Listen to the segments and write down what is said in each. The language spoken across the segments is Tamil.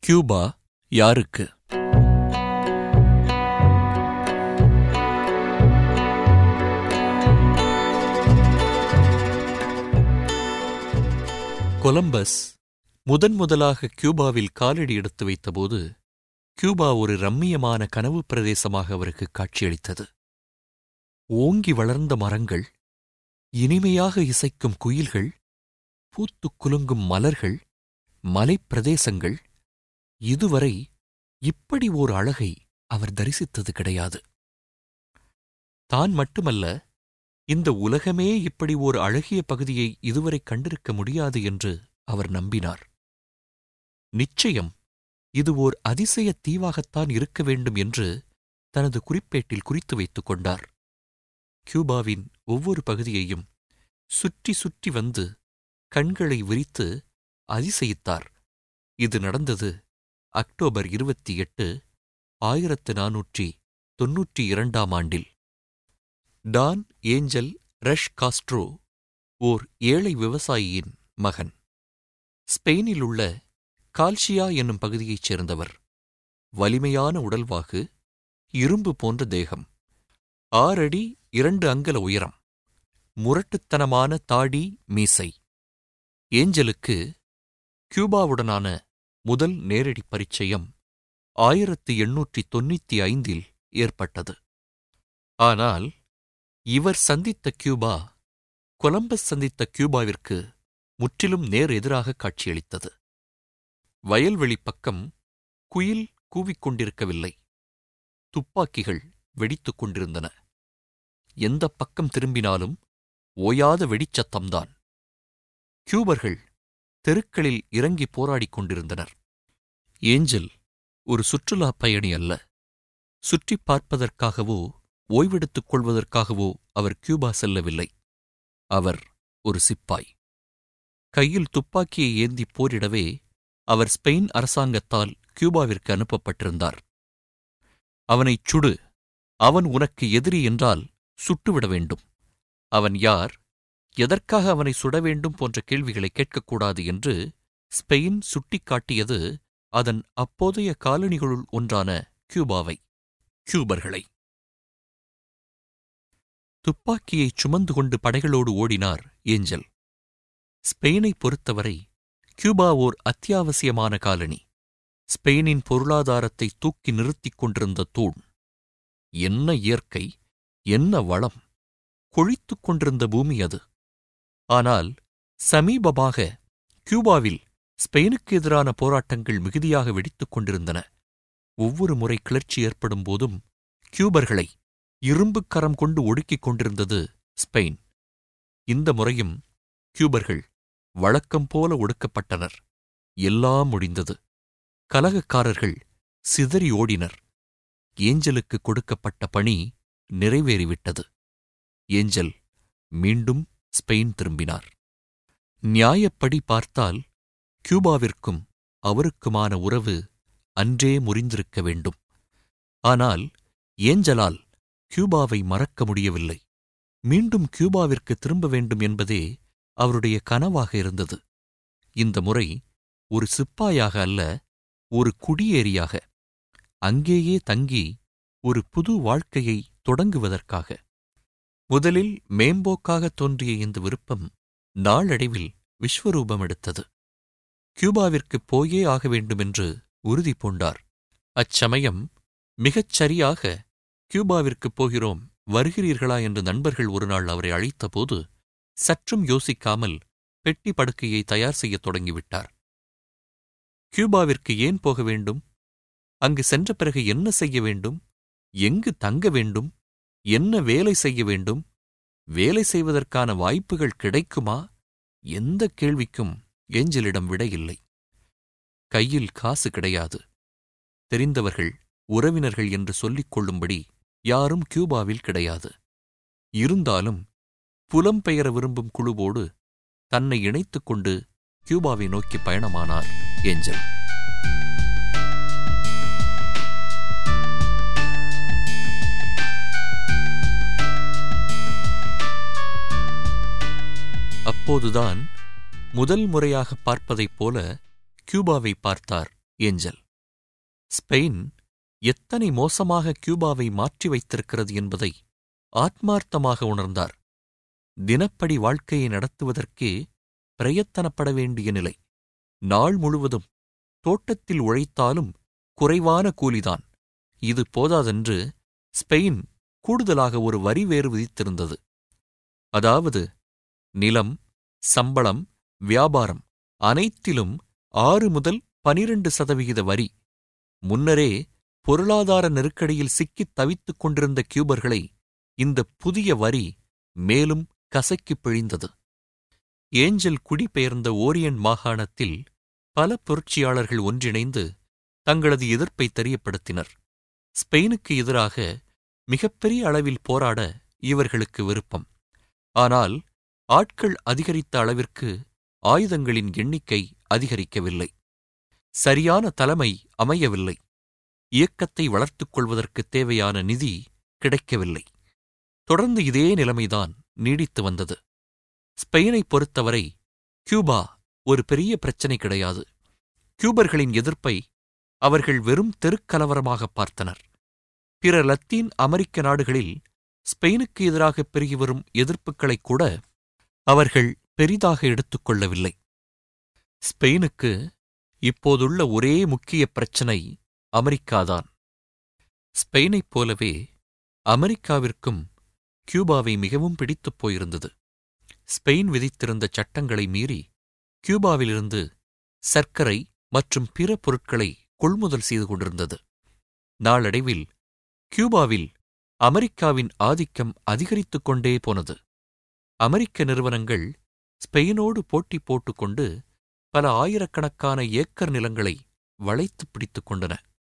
கியூபா யாருக்கு கொலம்பஸ் முதன் முதலாக கியூபாவில் காலடி எடுத்து வைத்தபோது கியூபா ஒரு ரம்மியமான கனவு பிரதேசமாக அவருக்கு காட்சியளித்தது ஓங்கி வளர்ந்த மரங்கள் இனிமையாக இசைக்கும் குயில்கள் பூத்துக் குலுங்கும் மலர்கள் மலைப்பிரதேசங்கள் இதுவரை இப்படி ஓர் அழகை அவர் தரிசித்தது கிடையாது தான் மட்டுமல்ல இந்த உலகமே இப்படி ஓர் அழகிய பகுதியை இதுவரை கண்டிருக்க முடியாது என்று அவர் நம்பினார் நிச்சயம் இது ஓர் அதிசய தீவாகத்தான் இருக்க வேண்டும் என்று தனது குறிப்பேட்டில் குறித்து வைத்துக் கொண்டார் கியூபாவின் ஒவ்வொரு பகுதியையும் சுற்றி சுற்றி வந்து கண்களை விரித்து அதிசயித்தார் இது நடந்தது அக்டோபர் இருபத்தி எட்டு ஆயிரத்து நாநூற்றி தொன்னூற்றி இரண்டாம் ஆண்டில் டான் ஏஞ்சல் ரஷ் காஸ்ட்ரோ ஓர் ஏழை விவசாயியின் மகன் ஸ்பெயினில் உள்ள கால்ஷியா என்னும் பகுதியைச் சேர்ந்தவர் வலிமையான உடல்வாகு இரும்பு போன்ற தேகம் ஆறடி இரண்டு அங்கல உயரம் முரட்டுத்தனமான தாடி மீசை ஏஞ்சலுக்கு கியூபாவுடனான முதல் நேரடி பரிச்சயம் ஆயிரத்து எண்ணூற்றி தொண்ணூற்றி ஐந்தில் ஏற்பட்டது ஆனால் இவர் சந்தித்த கியூபா கொலம்பஸ் சந்தித்த கியூபாவிற்கு முற்றிலும் நேர் எதிராக காட்சியளித்தது வயல்வெளி பக்கம் குயில் கூவிக்கொண்டிருக்கவில்லை துப்பாக்கிகள் வெடித்துக் கொண்டிருந்தன எந்தப் பக்கம் திரும்பினாலும் ஓயாத வெடிச்சத்தம்தான் கியூபர்கள் தெருக்களில் இறங்கி போராடிக் கொண்டிருந்தனர் ஏஞ்சல் ஒரு சுற்றுலாப் பயணி அல்ல சுற்றிப் பார்ப்பதற்காகவோ ஓய்வெடுத்துக் கொள்வதற்காகவோ அவர் கியூபா செல்லவில்லை அவர் ஒரு சிப்பாய் கையில் துப்பாக்கியை ஏந்தி போரிடவே அவர் ஸ்பெயின் அரசாங்கத்தால் கியூபாவிற்கு அனுப்பப்பட்டிருந்தார் அவனைச் சுடு அவன் உனக்கு எதிரி என்றால் சுட்டுவிட வேண்டும் அவன் யார் எதற்காக அவனை சுட வேண்டும் போன்ற கேள்விகளை கேட்கக்கூடாது என்று ஸ்பெயின் சுட்டிக்காட்டியது அதன் அப்போதைய காலனிகளுள் ஒன்றான கியூபாவை கியூபர்களை துப்பாக்கியைச் சுமந்து கொண்டு படைகளோடு ஓடினார் ஏஞ்சல் ஸ்பெயினைப் பொறுத்தவரை கியூபா ஓர் அத்தியாவசியமான காலனி ஸ்பெயினின் பொருளாதாரத்தை தூக்கி நிறுத்திக் கொண்டிருந்த தூண் என்ன இயற்கை என்ன வளம் கொழித்துக் கொண்டிருந்த பூமி அது ஆனால் சமீபமாக கியூபாவில் ஸ்பெயினுக்கு எதிரான போராட்டங்கள் மிகுதியாக வெடித்துக் கொண்டிருந்தன ஒவ்வொரு முறை கிளர்ச்சி ஏற்படும் போதும் கியூபர்களை இரும்புக் கரம் கொண்டு ஒடுக்கிக் கொண்டிருந்தது ஸ்பெயின் இந்த முறையும் கியூபர்கள் வழக்கம் போல ஒடுக்கப்பட்டனர் எல்லாம் முடிந்தது கலகக்காரர்கள் சிதறி ஓடினர் ஏஞ்சலுக்கு கொடுக்கப்பட்ட பணி நிறைவேறிவிட்டது ஏஞ்சல் மீண்டும் ஸ்பெயின் திரும்பினார் நியாயப்படி பார்த்தால் கியூபாவிற்கும் அவருக்குமான உறவு அன்றே முறிந்திருக்க வேண்டும் ஆனால் ஏஞ்சலால் கியூபாவை மறக்க முடியவில்லை மீண்டும் கியூபாவிற்கு திரும்ப வேண்டும் என்பதே அவருடைய கனவாக இருந்தது இந்த முறை ஒரு சிப்பாயாக அல்ல ஒரு குடியேறியாக அங்கேயே தங்கி ஒரு புது வாழ்க்கையை தொடங்குவதற்காக முதலில் மேம்போக்காக தோன்றிய இந்த விருப்பம் நாளடைவில் விஸ்வரூபம் எடுத்தது கியூபாவிற்குப் போயே ஆக வேண்டுமென்று உறுதி பூண்டார் அச்சமயம் மிகச் சரியாக கியூபாவிற்குப் போகிறோம் வருகிறீர்களா என்று நண்பர்கள் ஒருநாள் அவரை அழைத்தபோது சற்றும் யோசிக்காமல் பெட்டி படுக்கையை தயார் செய்யத் தொடங்கிவிட்டார் கியூபாவிற்கு ஏன் போக வேண்டும் அங்கு சென்ற பிறகு என்ன செய்ய வேண்டும் எங்கு தங்க வேண்டும் என்ன வேலை செய்ய வேண்டும் வேலை செய்வதற்கான வாய்ப்புகள் கிடைக்குமா எந்த கேள்விக்கும் ஏஞ்சலிடம் விடையில்லை கையில் காசு கிடையாது தெரிந்தவர்கள் உறவினர்கள் என்று சொல்லிக் கொள்ளும்படி யாரும் கியூபாவில் கிடையாது இருந்தாலும் புலம்பெயர விரும்பும் குழுவோடு தன்னை இணைத்துக் கொண்டு கியூபாவை நோக்கி பயணமானார் ஏஞ்சல் அப்போதுதான் முதல் முறையாக பார்ப்பதைப் போல கியூபாவை பார்த்தார் ஏஞ்சல் ஸ்பெயின் எத்தனை மோசமாக கியூபாவை மாற்றி வைத்திருக்கிறது என்பதை ஆத்மார்த்தமாக உணர்ந்தார் தினப்படி வாழ்க்கையை நடத்துவதற்கே பிரயத்தனப்பட வேண்டிய நிலை நாள் முழுவதும் தோட்டத்தில் உழைத்தாலும் குறைவான கூலிதான் இது போதாதென்று ஸ்பெயின் கூடுதலாக ஒரு வரி வேறு விதித்திருந்தது அதாவது நிலம் சம்பளம் வியாபாரம் அனைத்திலும் ஆறு முதல் பனிரண்டு சதவிகித வரி முன்னரே பொருளாதார நெருக்கடியில் சிக்கித் தவித்துக் கொண்டிருந்த கியூபர்களை இந்த புதிய வரி மேலும் கசக்கிப் பிழிந்தது ஏஞ்சல் குடிபெயர்ந்த ஓரியன் மாகாணத்தில் பல புரட்சியாளர்கள் ஒன்றிணைந்து தங்களது எதிர்ப்பை தெரியப்படுத்தினர் ஸ்பெயினுக்கு எதிராக மிகப்பெரிய அளவில் போராட இவர்களுக்கு விருப்பம் ஆனால் ஆட்கள் அதிகரித்த அளவிற்கு ஆயுதங்களின் எண்ணிக்கை அதிகரிக்கவில்லை சரியான தலைமை அமையவில்லை இயக்கத்தை வளர்த்துக் கொள்வதற்குத் தேவையான நிதி கிடைக்கவில்லை தொடர்ந்து இதே நிலைமைதான் நீடித்து வந்தது ஸ்பெயினைப் பொறுத்தவரை கியூபா ஒரு பெரிய பிரச்சனை கிடையாது கியூபர்களின் எதிர்ப்பை அவர்கள் வெறும் தெருக்கலவரமாக பார்த்தனர் பிற லத்தீன் அமெரிக்க நாடுகளில் ஸ்பெயினுக்கு எதிராக பெருகி வரும் எதிர்ப்புகளைக் கூட அவர்கள் பெரிதாக எடுத்துக்கொள்ளவில்லை ஸ்பெயினுக்கு இப்போதுள்ள ஒரே முக்கிய பிரச்சனை அமெரிக்காதான் ஸ்பெயினைப் போலவே அமெரிக்காவிற்கும் கியூபாவை மிகவும் பிடித்துப் போயிருந்தது ஸ்பெயின் விதித்திருந்த சட்டங்களை மீறி கியூபாவிலிருந்து சர்க்கரை மற்றும் பிற பொருட்களை கொள்முதல் செய்து கொண்டிருந்தது நாளடைவில் கியூபாவில் அமெரிக்காவின் ஆதிக்கம் அதிகரித்துக் கொண்டே போனது அமெரிக்க நிறுவனங்கள் ஸ்பெயினோடு போட்டி போட்டுக்கொண்டு பல ஆயிரக்கணக்கான ஏக்கர் நிலங்களை வளைத்துப் பிடித்துக் கொண்டன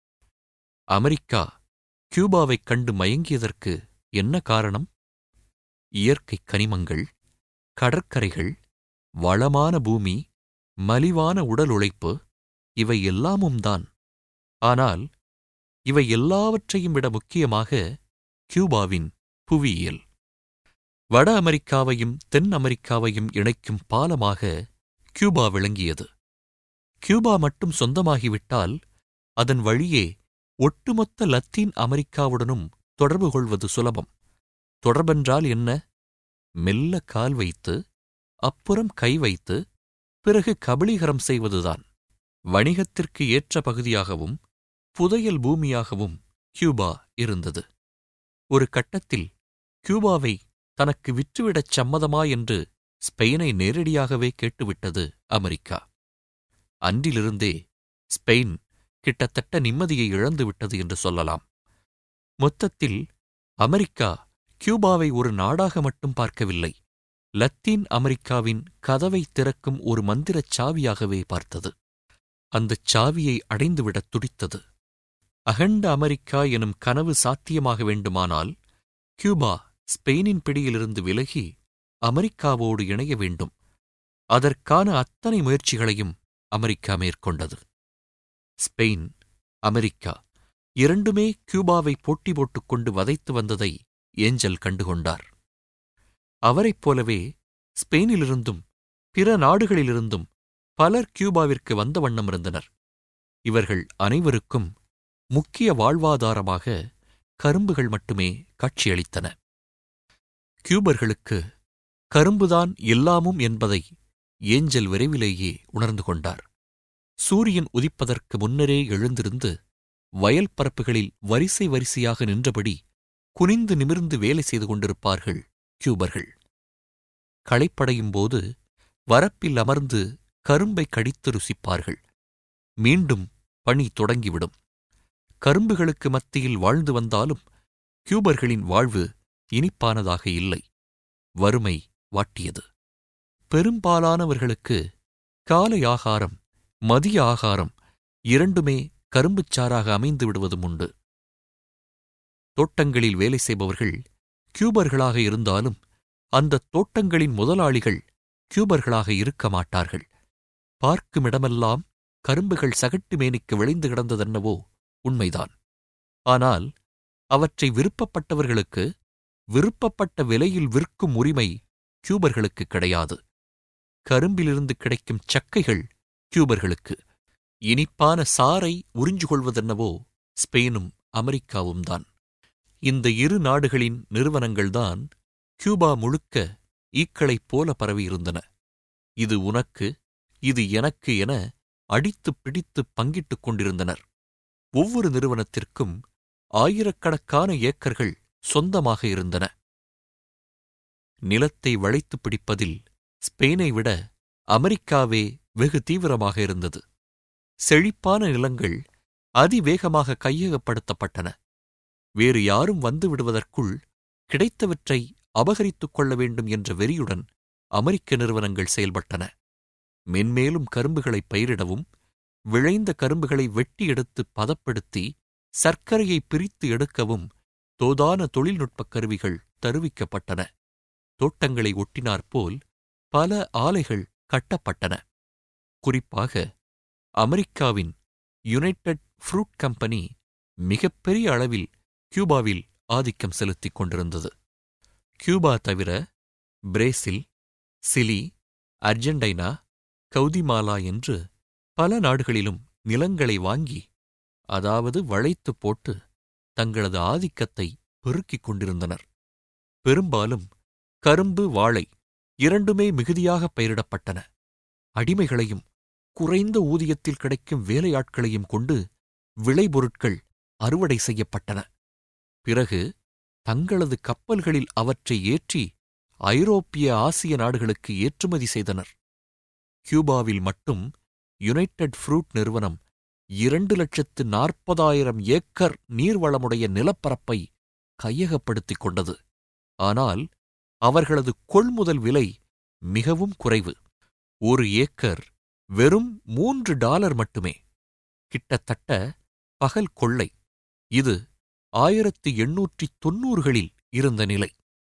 அமெரிக்கா கியூபாவைக் கண்டு மயங்கியதற்கு என்ன காரணம் இயற்கைக் கனிமங்கள் கடற்கரைகள் வளமான பூமி மலிவான உடல் உழைப்பு இவை எல்லாமும் தான் ஆனால் இவை எல்லாவற்றையும் விட முக்கியமாக கியூபாவின் புவியியல் வட அமெரிக்காவையும் தென் அமெரிக்காவையும் இணைக்கும் பாலமாக கியூபா விளங்கியது கியூபா மட்டும் சொந்தமாகிவிட்டால் அதன் வழியே ஒட்டுமொத்த லத்தீன் அமெரிக்காவுடனும் தொடர்பு கொள்வது சுலபம் தொடர்பென்றால் என்ன மெல்ல கால் வைத்து அப்புறம் கை வைத்து பிறகு கபளீகரம் செய்வதுதான் வணிகத்திற்கு ஏற்ற பகுதியாகவும் புதையல் பூமியாகவும் கியூபா இருந்தது ஒரு கட்டத்தில் கியூபாவை தனக்கு விற்றுவிடச் சம்மதமா என்று ஸ்பெயினை நேரடியாகவே கேட்டுவிட்டது அமெரிக்கா அன்றிலிருந்தே ஸ்பெயின் கிட்டத்தட்ட நிம்மதியை இழந்துவிட்டது என்று சொல்லலாம் மொத்தத்தில் அமெரிக்கா கியூபாவை ஒரு நாடாக மட்டும் பார்க்கவில்லை லத்தீன் அமெரிக்காவின் கதவை திறக்கும் ஒரு மந்திரச் சாவியாகவே பார்த்தது அந்தச் சாவியை அடைந்துவிடத் துடித்தது அகண்ட அமெரிக்கா எனும் கனவு சாத்தியமாக வேண்டுமானால் கியூபா ஸ்பெயினின் பிடியிலிருந்து விலகி அமெரிக்காவோடு இணைய வேண்டும் அதற்கான அத்தனை முயற்சிகளையும் அமெரிக்கா மேற்கொண்டது ஸ்பெயின் அமெரிக்கா இரண்டுமே கியூபாவை போட்டி போட்டுக்கொண்டு வதைத்து வந்ததை ஏஞ்சல் கண்டுகொண்டார் அவரைப் போலவே ஸ்பெயினிலிருந்தும் பிற நாடுகளிலிருந்தும் பலர் கியூபாவிற்கு வந்த வண்ணம் இருந்தனர் இவர்கள் அனைவருக்கும் முக்கிய வாழ்வாதாரமாக கரும்புகள் மட்டுமே காட்சியளித்தன கியூபர்களுக்கு கரும்புதான் எல்லாமும் என்பதை ஏஞ்சல் விரைவிலேயே உணர்ந்து கொண்டார் சூரியன் உதிப்பதற்கு முன்னரே எழுந்திருந்து வயல் பரப்புகளில் வரிசை வரிசையாக நின்றபடி குனிந்து நிமிர்ந்து வேலை செய்து கொண்டிருப்பார்கள் கியூபர்கள் களைப்படையும் போது வரப்பில் அமர்ந்து கரும்பை கடித்து ருசிப்பார்கள் மீண்டும் பணி தொடங்கிவிடும் கரும்புகளுக்கு மத்தியில் வாழ்ந்து வந்தாலும் கியூபர்களின் வாழ்வு இனிப்பானதாக இல்லை வறுமை வாட்டியது பெரும்பாலானவர்களுக்கு காலை ஆகாரம் மதிய ஆகாரம் இரண்டுமே கரும்புச்சாறாக அமைந்து விடுவதும் உண்டு தோட்டங்களில் வேலை செய்பவர்கள் கியூபர்களாக இருந்தாலும் அந்த தோட்டங்களின் முதலாளிகள் கியூபர்களாக இருக்க மாட்டார்கள் பார்க்குமிடமெல்லாம் கரும்புகள் சகட்டு மேனிக்கு விளைந்து கிடந்ததென்னவோ உண்மைதான் ஆனால் அவற்றை விருப்பப்பட்டவர்களுக்கு விருப்பப்பட்ட விலையில் விற்கும் உரிமை கியூபர்களுக்கு கிடையாது கரும்பிலிருந்து கிடைக்கும் சக்கைகள் கியூபர்களுக்கு இனிப்பான சாறை உறிஞ்சு கொள்வதென்னவோ ஸ்பெயினும் அமெரிக்காவும் தான் இந்த இரு நாடுகளின் நிறுவனங்கள்தான் கியூபா முழுக்க ஈக்களைப் போல பரவியிருந்தன இது உனக்கு இது எனக்கு என அடித்துப் பிடித்துப் பங்கிட்டுக் கொண்டிருந்தனர் ஒவ்வொரு நிறுவனத்திற்கும் ஆயிரக்கணக்கான ஏக்கர்கள் சொந்தமாக இருந்தன நிலத்தை வளைத்துப் பிடிப்பதில் ஸ்பெயினை விட அமெரிக்காவே வெகு தீவிரமாக இருந்தது செழிப்பான நிலங்கள் அதிவேகமாக கையகப்படுத்தப்பட்டன வேறு யாரும் வந்து விடுவதற்குள் கிடைத்தவற்றை அபகரித்துக் கொள்ள வேண்டும் என்ற வெறியுடன் அமெரிக்க நிறுவனங்கள் செயல்பட்டன மென்மேலும் கரும்புகளை பயிரிடவும் விளைந்த கரும்புகளை வெட்டி எடுத்து பதப்படுத்தி சர்க்கரையை பிரித்து எடுக்கவும் தோதான தொழில்நுட்பக் கருவிகள் தருவிக்கப்பட்டன தோட்டங்களை ஒட்டினாற்போல் பல ஆலைகள் கட்டப்பட்டன குறிப்பாக அமெரிக்காவின் யுனைடெட் ஃப்ரூட் கம்பெனி மிகப்பெரிய அளவில் கியூபாவில் ஆதிக்கம் செலுத்திக் கொண்டிருந்தது கியூபா தவிர பிரேசில் சிலி அர்ஜென்டைனா கவுதிமாலா என்று பல நாடுகளிலும் நிலங்களை வாங்கி அதாவது வளைத்துப் போட்டு தங்களது ஆதிக்கத்தை பெருக்கிக் கொண்டிருந்தனர் பெரும்பாலும் கரும்பு வாழை இரண்டுமே மிகுதியாக பயிரிடப்பட்டன அடிமைகளையும் குறைந்த ஊதியத்தில் கிடைக்கும் வேலையாட்களையும் கொண்டு விளைபொருட்கள் அறுவடை செய்யப்பட்டன பிறகு தங்களது கப்பல்களில் அவற்றை ஏற்றி ஐரோப்பிய ஆசிய நாடுகளுக்கு ஏற்றுமதி செய்தனர் கியூபாவில் மட்டும் யுனைடெட் ஃப்ரூட் நிறுவனம் இரண்டு லட்சத்து நாற்பதாயிரம் ஏக்கர் நீர்வளமுடைய நிலப்பரப்பை கையகப்படுத்திக் கொண்டது ஆனால் அவர்களது கொள்முதல் விலை மிகவும் குறைவு ஒரு ஏக்கர் வெறும் மூன்று டாலர் மட்டுமே கிட்டத்தட்ட பகல் கொள்ளை இது ஆயிரத்து எண்ணூற்றி தொன்னூறுகளில் இருந்த நிலை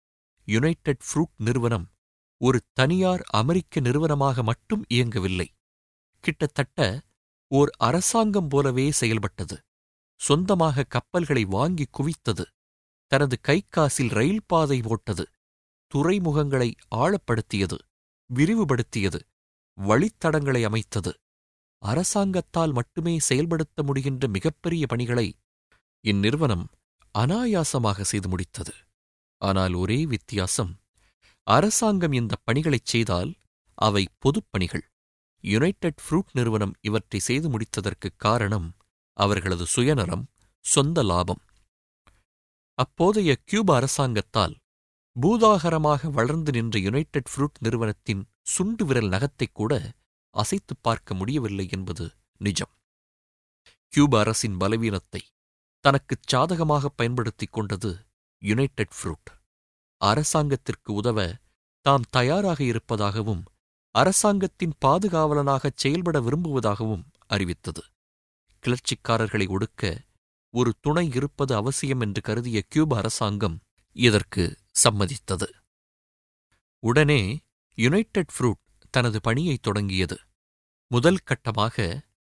யுனைடெட் ஃப்ரூட் நிறுவனம் ஒரு தனியார் அமெரிக்க நிறுவனமாக மட்டும் இயங்கவில்லை கிட்டத்தட்ட ஓர் அரசாங்கம் போலவே செயல்பட்டது சொந்தமாக கப்பல்களை வாங்கி குவித்தது தனது கைக்காசில் ரயில் பாதை போட்டது துறைமுகங்களை ஆழப்படுத்தியது விரிவுபடுத்தியது வழித்தடங்களை அமைத்தது அரசாங்கத்தால் மட்டுமே செயல்படுத்த முடிகின்ற மிகப்பெரிய பணிகளை இந்நிறுவனம் அனாயாசமாக செய்து முடித்தது ஆனால் ஒரே வித்தியாசம் அரசாங்கம் இந்த பணிகளைச் செய்தால் அவை பொதுப்பணிகள் யுனைடெட் ஃப்ரூட் நிறுவனம் இவற்றை செய்து முடித்ததற்குக் காரணம் அவர்களது சுயநலம் சொந்த லாபம் அப்போதைய கியூப அரசாங்கத்தால் பூதாகரமாக வளர்ந்து நின்ற யுனைடெட் ஃப்ரூட் நிறுவனத்தின் சுண்டு விரல் நகத்தைக் கூட அசைத்துப் பார்க்க முடியவில்லை என்பது நிஜம் கியூப அரசின் பலவீனத்தை தனக்குச் சாதகமாக பயன்படுத்திக் கொண்டது யுனைடெட் ஃப்ரூட் அரசாங்கத்திற்கு உதவ தாம் தயாராக இருப்பதாகவும் அரசாங்கத்தின் பாதுகாவலனாகச் செயல்பட விரும்புவதாகவும் அறிவித்தது கிளர்ச்சிக்காரர்களை ஒடுக்க ஒரு துணை இருப்பது அவசியம் என்று கருதிய கியூப அரசாங்கம் இதற்கு சம்மதித்தது உடனே யுனைடெட் ஃப்ரூட் தனது பணியைத் தொடங்கியது முதல் கட்டமாக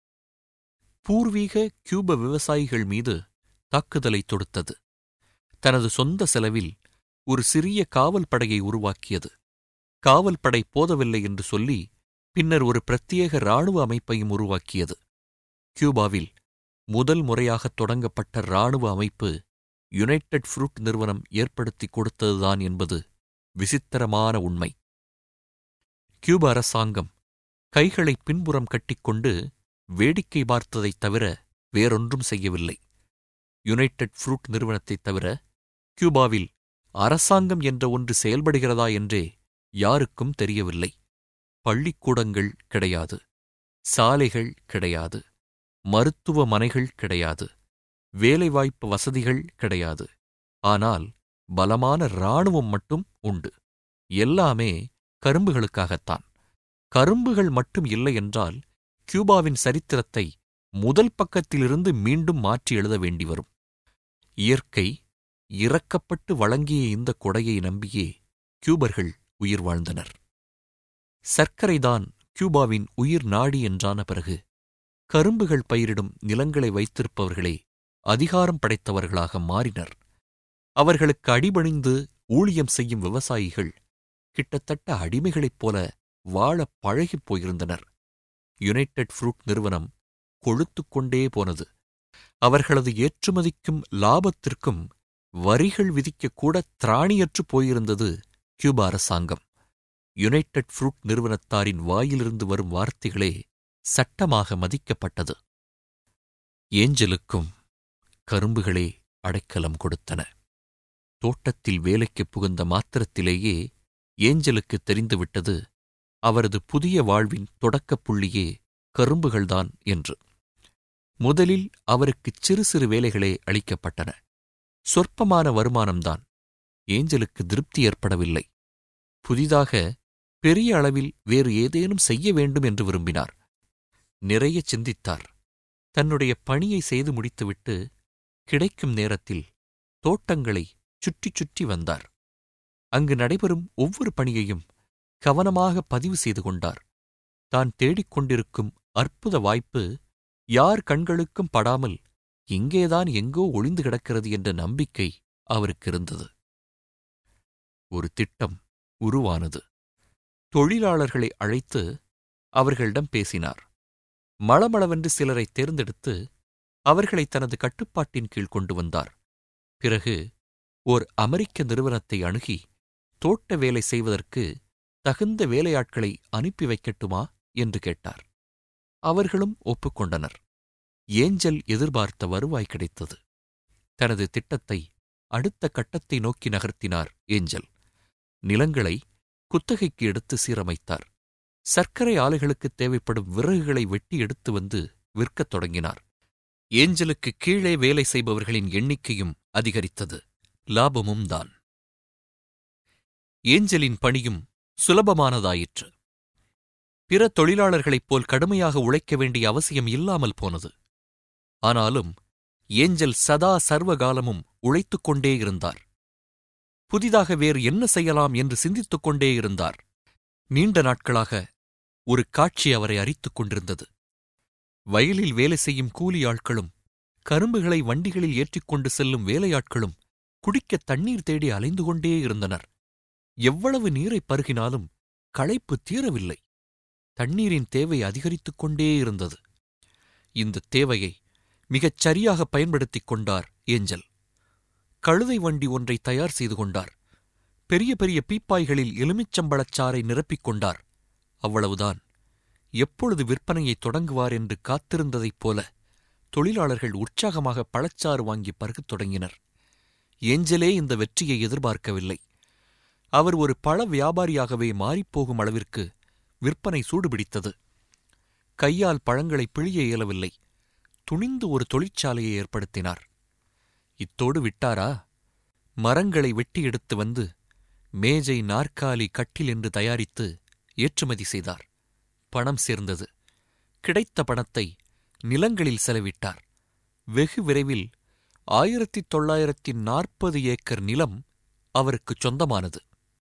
பூர்வீக கியூப விவசாயிகள் மீது தாக்குதலை தொடுத்தது தனது சொந்த செலவில் ஒரு சிறிய காவல் படையை உருவாக்கியது காவல் படை போதவில்லை என்று சொல்லி பின்னர் ஒரு பிரத்யேக இராணுவ அமைப்பையும் உருவாக்கியது கியூபாவில் முதல் முறையாகத் தொடங்கப்பட்ட இராணுவ அமைப்பு யுனைடெட் ஃப்ரூட் நிறுவனம் ஏற்படுத்திக் கொடுத்ததுதான் என்பது விசித்திரமான உண்மை கியூப அரசாங்கம் கைகளை பின்புறம் கட்டிக்கொண்டு வேடிக்கை பார்த்ததைத் தவிர வேறொன்றும் செய்யவில்லை யுனைடெட் ஃப்ரூட் நிறுவனத்தைத் தவிர கியூபாவில் அரசாங்கம் என்ற ஒன்று செயல்படுகிறதா என்றே யாருக்கும் தெரியவில்லை பள்ளிக்கூடங்கள் கிடையாது சாலைகள் கிடையாது மருத்துவமனைகள் கிடையாது வேலைவாய்ப்பு வசதிகள் கிடையாது ஆனால் பலமான இராணுவம் மட்டும் உண்டு எல்லாமே கரும்புகளுக்காகத்தான் கரும்புகள் மட்டும் இல்லை என்றால் கியூபாவின் சரித்திரத்தை முதல் பக்கத்திலிருந்து மீண்டும் மாற்றி எழுத வேண்டி வரும் இயற்கை இறக்கப்பட்டு வழங்கிய இந்த கொடையை நம்பியே கியூபர்கள் உயிர் வாழ்ந்தனர் சர்க்கரைதான் கியூபாவின் உயிர் நாடி என்றான பிறகு கரும்புகள் பயிரிடும் நிலங்களை வைத்திருப்பவர்களே அதிகாரம் படைத்தவர்களாக மாறினர் அவர்களுக்கு அடிபணிந்து ஊழியம் செய்யும் விவசாயிகள் கிட்டத்தட்ட அடிமைகளைப் போல வாழ பழகிப் போயிருந்தனர் யுனைடெட் ஃப்ரூட் நிறுவனம் கொழுத்துக் கொண்டே போனது அவர்களது ஏற்றுமதிக்கும் லாபத்திற்கும் வரிகள் விதிக்கக்கூட திராணியற்று போயிருந்தது கியூபா அரசாங்கம் யுனைடெட் ஃப்ரூட் நிறுவனத்தாரின் வாயிலிருந்து வரும் வார்த்தைகளே சட்டமாக மதிக்கப்பட்டது ஏஞ்சலுக்கும் கரும்புகளே அடைக்கலம் கொடுத்தன தோட்டத்தில் வேலைக்குப் புகுந்த மாத்திரத்திலேயே ஏஞ்சலுக்கு தெரிந்துவிட்டது அவரது புதிய வாழ்வின் தொடக்கப் புள்ளியே கரும்புகள்தான் என்று முதலில் அவருக்குச் சிறு சிறு வேலைகளே அளிக்கப்பட்டன சொற்பமான வருமானம்தான் ஏஞ்சலுக்கு திருப்தி ஏற்படவில்லை புதிதாக பெரிய அளவில் வேறு ஏதேனும் செய்ய வேண்டும் என்று விரும்பினார் நிறைய சிந்தித்தார் தன்னுடைய பணியை செய்து முடித்துவிட்டு கிடைக்கும் நேரத்தில் தோட்டங்களை சுற்றிச் சுற்றி வந்தார் அங்கு நடைபெறும் ஒவ்வொரு பணியையும் கவனமாக பதிவு செய்து கொண்டார் தான் தேடிக் கொண்டிருக்கும் அற்புத வாய்ப்பு யார் கண்களுக்கும் படாமல் இங்கேதான் எங்கோ ஒளிந்து கிடக்கிறது என்ற நம்பிக்கை அவருக்கு இருந்தது ஒரு திட்டம் உருவானது தொழிலாளர்களை அழைத்து அவர்களிடம் பேசினார் மளமளவென்று சிலரை தேர்ந்தெடுத்து அவர்களை தனது கட்டுப்பாட்டின் கீழ் கொண்டு வந்தார் பிறகு ஓர் அமெரிக்க நிறுவனத்தை அணுகி தோட்ட வேலை செய்வதற்கு தகுந்த வேலையாட்களை அனுப்பி வைக்கட்டுமா என்று கேட்டார் அவர்களும் ஒப்புக்கொண்டனர் ஏஞ்சல் எதிர்பார்த்த வருவாய் கிடைத்தது தனது திட்டத்தை அடுத்த கட்டத்தை நோக்கி நகர்த்தினார் ஏஞ்சல் நிலங்களை குத்தகைக்கு எடுத்து சீரமைத்தார் சர்க்கரை ஆலைகளுக்குத் தேவைப்படும் விறகுகளை வெட்டி எடுத்து வந்து விற்கத் தொடங்கினார் ஏஞ்சலுக்கு கீழே வேலை செய்பவர்களின் எண்ணிக்கையும் அதிகரித்தது லாபமும் தான் ஏஞ்சலின் பணியும் சுலபமானதாயிற்று பிற தொழிலாளர்களைப் போல் கடுமையாக உழைக்க வேண்டிய அவசியம் இல்லாமல் போனது ஆனாலும் ஏஞ்சல் சதா சர்வகாலமும் உழைத்துக் கொண்டே இருந்தார் புதிதாக வேறு என்ன செய்யலாம் என்று சிந்தித்துக் கொண்டே இருந்தார் நீண்ட நாட்களாக ஒரு காட்சி அவரை அரித்துக் கொண்டிருந்தது வயலில் வேலை செய்யும் கூலி ஆட்களும் கரும்புகளை வண்டிகளில் ஏற்றிக்கொண்டு செல்லும் வேலையாட்களும் குடிக்க தண்ணீர் தேடி அலைந்து கொண்டே இருந்தனர் எவ்வளவு நீரை பருகினாலும் களைப்பு தீரவில்லை தண்ணீரின் தேவை அதிகரித்துக் கொண்டே இருந்தது இந்த தேவையை மிகச் சரியாக பயன்படுத்திக் கொண்டார் ஏஞ்சல் கழுதை வண்டி ஒன்றை தயார் செய்து கொண்டார் பெரிய பெரிய பீப்பாய்களில் எலுமிச்சம்பழச்சாறை நிரப்பிக் கொண்டார் அவ்வளவுதான் எப்பொழுது விற்பனையை தொடங்குவார் என்று காத்திருந்ததைப் போல தொழிலாளர்கள் உற்சாகமாக பழச்சாறு வாங்கி பருகத் தொடங்கினர் ஏஞ்சலே இந்த வெற்றியை எதிர்பார்க்கவில்லை அவர் ஒரு பழ வியாபாரியாகவே மாறிப்போகும் அளவிற்கு விற்பனை சூடுபிடித்தது கையால் பழங்களை பிழிய இயலவில்லை துணிந்து ஒரு தொழிற்சாலையை ஏற்படுத்தினார் இத்தோடு விட்டாரா மரங்களை வெட்டி எடுத்து வந்து மேஜை நாற்காலி கட்டில் என்று தயாரித்து ஏற்றுமதி செய்தார் பணம் சேர்ந்தது கிடைத்த பணத்தை நிலங்களில் செலவிட்டார் வெகு விரைவில் ஆயிரத்தி தொள்ளாயிரத்தி நாற்பது ஏக்கர் நிலம் அவருக்குச் சொந்தமானது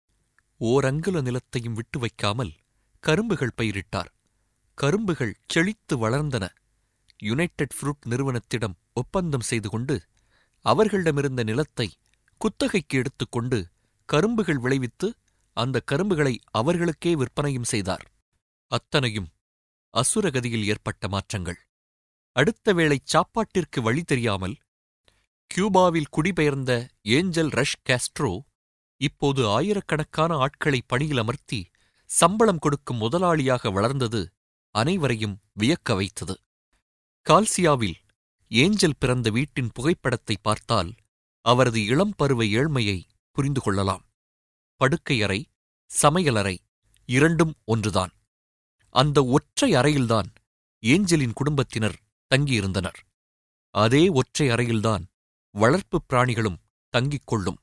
ஓரங்குல நிலத்தையும் விட்டு வைக்காமல் கரும்புகள் பயிரிட்டார் கரும்புகள் செழித்து வளர்ந்தன யுனைடெட் ஃப்ரூட் நிறுவனத்திடம் ஒப்பந்தம் செய்து கொண்டு அவர்களிடமிருந்த நிலத்தை குத்தகைக்கு எடுத்துக்கொண்டு கரும்புகள் விளைவித்து அந்த கரும்புகளை அவர்களுக்கே விற்பனையும் செய்தார் அத்தனையும் அசுரகதியில் ஏற்பட்ட மாற்றங்கள் அடுத்த வேளை சாப்பாட்டிற்கு வழி தெரியாமல் கியூபாவில் குடிபெயர்ந்த ஏஞ்சல் ரஷ் காஸ்ட்ரோ இப்போது ஆயிரக்கணக்கான ஆட்களை பணியில் அமர்த்தி சம்பளம் கொடுக்கும் முதலாளியாக வளர்ந்தது அனைவரையும் வியக்க வைத்தது கால்சியாவில் ஏஞ்சல் பிறந்த வீட்டின் புகைப்படத்தை பார்த்தால் அவரது இளம் பருவ ஏழ்மையை புரிந்து கொள்ளலாம் படுக்கையறை சமையலறை இரண்டும் ஒன்றுதான் அந்த ஒற்றை அறையில்தான் ஏஞ்சலின் குடும்பத்தினர் தங்கியிருந்தனர் அதே ஒற்றை அறையில்தான் வளர்ப்புப் பிராணிகளும் தங்கிக் கொள்ளும்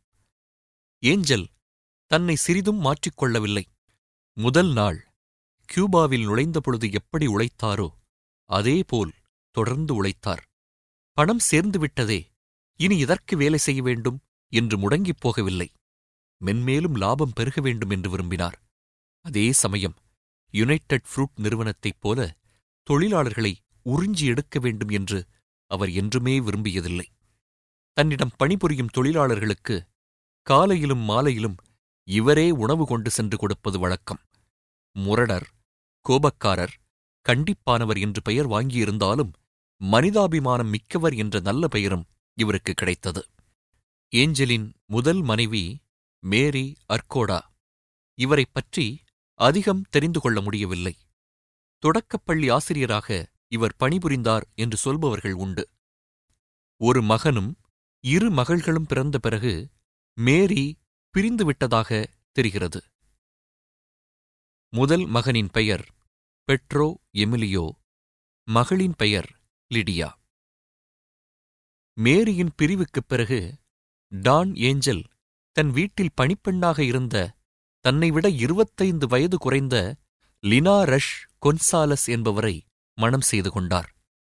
ஏஞ்சல் தன்னை சிறிதும் மாற்றிக்கொள்ளவில்லை முதல் நாள் கியூபாவில் நுழைந்த பொழுது எப்படி உழைத்தாரோ அதேபோல் தொடர்ந்து உழைத்தார் பணம் சேர்ந்துவிட்டதே இனி இதற்கு வேலை செய்ய வேண்டும் என்று முடங்கிப் போகவில்லை மென்மேலும் லாபம் பெருக வேண்டும் என்று விரும்பினார் அதே சமயம் யுனைடெட் ஃப்ரூட் நிறுவனத்தைப் போல தொழிலாளர்களை உறிஞ்சி எடுக்க வேண்டும் என்று அவர் என்றுமே விரும்பியதில்லை தன்னிடம் பணிபுரியும் தொழிலாளர்களுக்கு காலையிலும் மாலையிலும் இவரே உணவு கொண்டு சென்று கொடுப்பது வழக்கம் முரடர் கோபக்காரர் கண்டிப்பானவர் என்று பெயர் வாங்கியிருந்தாலும் மனிதாபிமானம் மிக்கவர் என்ற நல்ல பெயரும் இவருக்கு கிடைத்தது ஏஞ்சலின் முதல் மனைவி மேரி அர்கோடா இவரைப் பற்றி அதிகம் தெரிந்து கொள்ள முடியவில்லை தொடக்கப்பள்ளி ஆசிரியராக இவர் பணிபுரிந்தார் என்று சொல்பவர்கள் உண்டு ஒரு மகனும் இரு மகள்களும் பிறந்த பிறகு மேரி பிரிந்துவிட்டதாக தெரிகிறது முதல் மகனின் பெயர் பெட்ரோ எமிலியோ மகளின் பெயர் லிடியா மேரியின் பிரிவுக்குப் பிறகு டான் ஏஞ்சல் தன் வீட்டில் பணிப்பெண்ணாக இருந்த தன்னை விட இருபத்தைந்து வயது குறைந்த லினா ரஷ் கொன்சாலஸ் என்பவரை மணம் செய்து கொண்டார்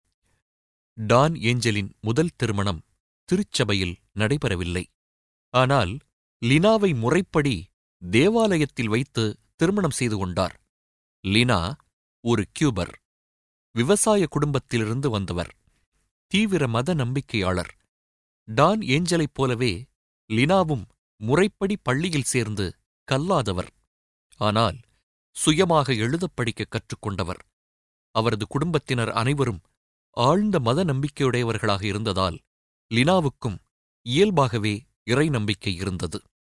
டான் ஏஞ்சலின் முதல் திருமணம் திருச்சபையில் நடைபெறவில்லை ஆனால் லினாவை முறைப்படி தேவாலயத்தில் வைத்து திருமணம் செய்து கொண்டார் லினா ஒரு கியூபர் விவசாய குடும்பத்திலிருந்து வந்தவர் தீவிர மத நம்பிக்கையாளர் டான் ஏஞ்சலைப் போலவே லினாவும் முறைப்படி பள்ளியில் சேர்ந்து கல்லாதவர் ஆனால் சுயமாக எழுதப் படிக்க கற்றுக்கொண்டவர் அவரது குடும்பத்தினர் அனைவரும் ஆழ்ந்த மத நம்பிக்கையுடையவர்களாக இருந்ததால் லினாவுக்கும் இயல்பாகவே இறை நம்பிக்கை இருந்தது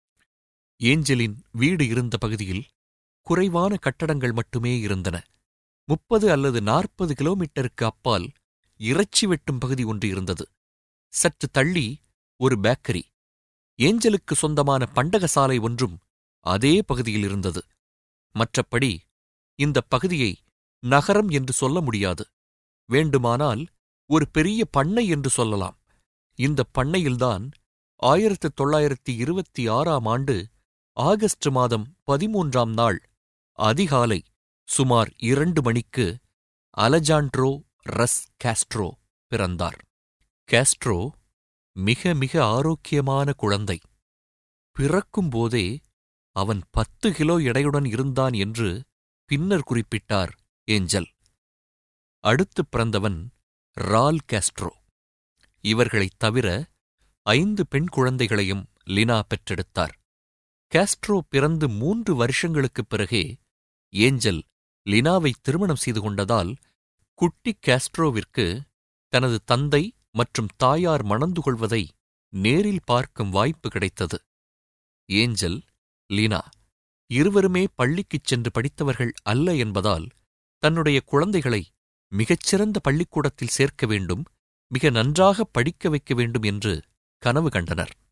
ஏஞ்சலின் வீடு இருந்த பகுதியில் குறைவான கட்டடங்கள் மட்டுமே இருந்தன முப்பது அல்லது நாற்பது கிலோமீட்டருக்கு அப்பால் இறைச்சி வெட்டும் பகுதி ஒன்று இருந்தது சற்று தள்ளி ஒரு பேக்கரி ஏஞ்சலுக்கு சொந்தமான பண்டகசாலை ஒன்றும் அதே பகுதியில் இருந்தது மற்றபடி இந்த பகுதியை நகரம் என்று சொல்ல முடியாது வேண்டுமானால் ஒரு பெரிய பண்ணை என்று சொல்லலாம் இந்த பண்ணையில்தான் ஆயிரத்து தொள்ளாயிரத்தி இருபத்தி ஆறாம் ஆண்டு ஆகஸ்ட் மாதம் பதிமூன்றாம் நாள் அதிகாலை சுமார் இரண்டு மணிக்கு அலஜாண்ட்ரோ ரஸ் காஸ்ட்ரோ பிறந்தார் காஸ்ட்ரோ மிக மிக ஆரோக்கியமான குழந்தை பிறக்கும்போதே அவன் பத்து கிலோ எடையுடன் இருந்தான் என்று பின்னர் குறிப்பிட்டார் ஏஞ்சல் அடுத்துப் பிறந்தவன் ரால் காஸ்ட்ரோ இவர்களைத் தவிர ஐந்து பெண் குழந்தைகளையும் லினா பெற்றெடுத்தார் காஸ்ட்ரோ பிறந்து மூன்று வருஷங்களுக்குப் பிறகே ஏஞ்சல் லினாவை திருமணம் செய்து கொண்டதால் குட்டி காஸ்ட்ரோவிற்கு தனது தந்தை மற்றும் தாயார் மணந்து கொள்வதை நேரில் பார்க்கும் வாய்ப்பு கிடைத்தது ஏஞ்சல் லீனா இருவருமே பள்ளிக்குச் சென்று படித்தவர்கள் அல்ல என்பதால் தன்னுடைய குழந்தைகளை மிகச்சிறந்த பள்ளிக்கூடத்தில் சேர்க்க வேண்டும் மிக நன்றாக படிக்க வைக்க வேண்டும் என்று கனவு கண்டனர்